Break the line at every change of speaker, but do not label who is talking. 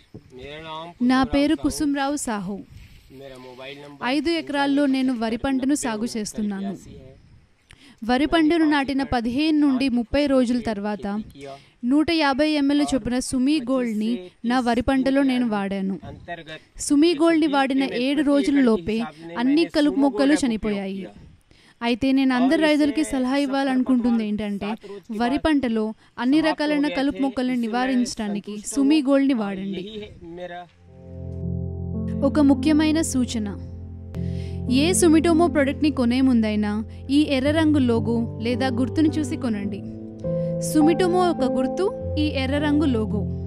मेरा नाम
నా పేరు కుసుమరావు సాహు
मेरा मोबाइल नंबर
ఐదు ఎకరాల్లో నేను వరి పంటను సాగు చేస్తున్నాను
ऐसी है
వరి పంటను నాటిన పదిహేను నుండి ముప్పై రోజుల తర్వాత
किया
నూట యాభై ఎంఎల్ చొప్పున సుమీ గోల్డ్ని నా వరి పంటలో నేను వాడాను
अंतर्गत
సుమీ గోల్డ్ని వాడిన ఏడు రోజుల లోపే అన్ని కలుపు మొక్కలు చనిపోయాయి అయితే నేను అందరు రైతులకి సలహా ఇవ్వాలనుకుంటుంది ఏంటంటే వరి పంటలో అన్ని రకాలైన కలుపు మొక్కలను నివారించడానికి సుమీ గోల్డ్ని వాడండి
यही है मेरा
ఒక ముఖ్యమైన సూచన ఏ సుమిటోమో ప్రోడక్ట్ని కొనే ముందైనా ఈ ఎర్ర రంగు లోగో లేదా గుర్తును చూసి కొనండి సుమిటోమో ఒక గుర్తు ఈ ఎర్ర రంగు లోగో